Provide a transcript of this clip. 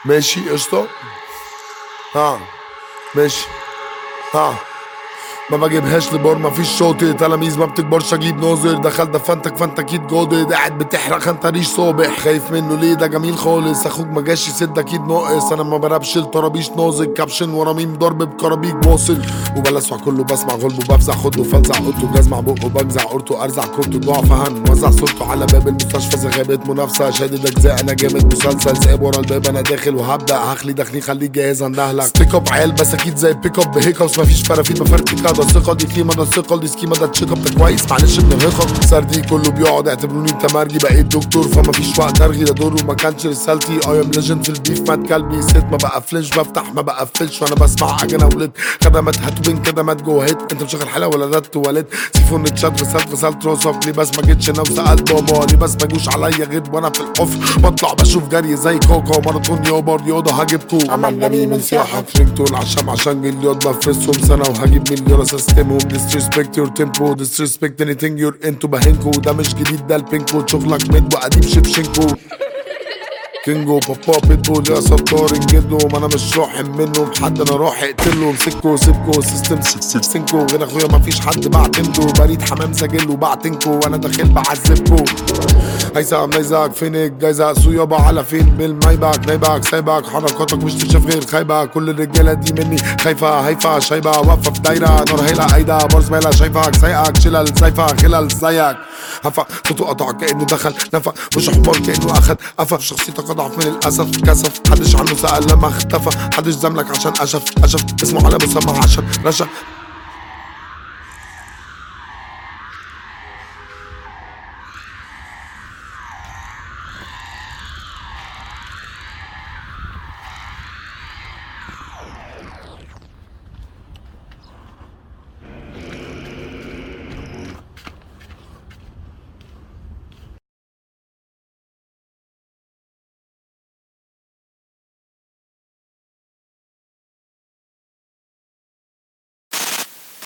ماشي قشطة ها ماشي ها ما بجيبهاش لبار ما فيش شاطئ تلاميذ ما بتكبرش اجيب ناظر دخل دفنتك فانت اكيد جادد قاعد بتحرق انت ريش صابح خايف منه ليه ده جميل خالص اخوك ما جاش يسد اكيد ناقص انا ما بربش الطرابيش نازك كابشن ورا ميم ضرب بكرابيك واصل وبلسع كله بسمع غلبه بفزع خده فلزع قطه جزمع بقه بجزع قرطه ارزع كورته ضعف هن وزع صورته على باب المستشفى زغابة منافسة شادد اجزاء انا جامد مسلسل سايب ورا الباب انا داخل وهبدا هخلي داخلي خليك جاهز اندهلك بيك اب عيال بس اكيد زي بيك اب بهيكوبس مفيش فرافيت بفرتك ده الثقه دي قيمه ده الثقه دي سكيمه ده تشيك اب ده كويس معلش بنرهقك سردي كله بيقعد اعتبروني تمرجي بقيت دكتور فمفيش وقت ارغي ده دور وما كانش رسالتي اي ام ليجند في البيف مات كلبي ست ما بقفلش بفتح ما بقفلش وانا بسمع اجنه ولد خدمات هاتوا بين كدمات جوه هيت انت مشغل حلقه ولا ده تواليت سيفون اتشات غسلت غسلت راسك ليه بس ما جيتش انا وسالت بابا ليه بس ما جوش عليا غير وانا في الحفر بطلع بشوف جري زي كوكا ماراثون يابا رياضه هجيبكو عملني من سياحه فرينكتون عشان عشان جلياد بفرسهم سنه وهجيب مليار اسستمهم disrespect your tempo disrespect anything you're into بهنكو ده مش جديد ده البينكو شغلك مد وقديم شبشنكو كينجو بابا بيتبول يا ستار انجدو ما انا مش راحم منه حد انا راح اقتله مسكه سيبكو سيستم سينكو غير اخويا ما فيش حد بعتمده بريد حمام سجل وبعتنكو وانا داخل بعذبكو هيثم نيزك فينك جايزة سويابا على فين بالمايباك نايباك سايبك حركاتك مش تشاف غير خايبة كل الرجالة دي مني خايفة هايفة شايبة واقفة في دايرة نار هيلا قايدة بار زميلة شايفك سايقك شلل سايفة خلل زيك هفا صوته قطع كأنه دخل نفق وش حمار كأنه أخد قفا شخصيتك أضعف من الأسف كسف محدش عنه سأل لما اختفى محدش زملك عشان أشف أشف اسمه على مسمى عشان رشا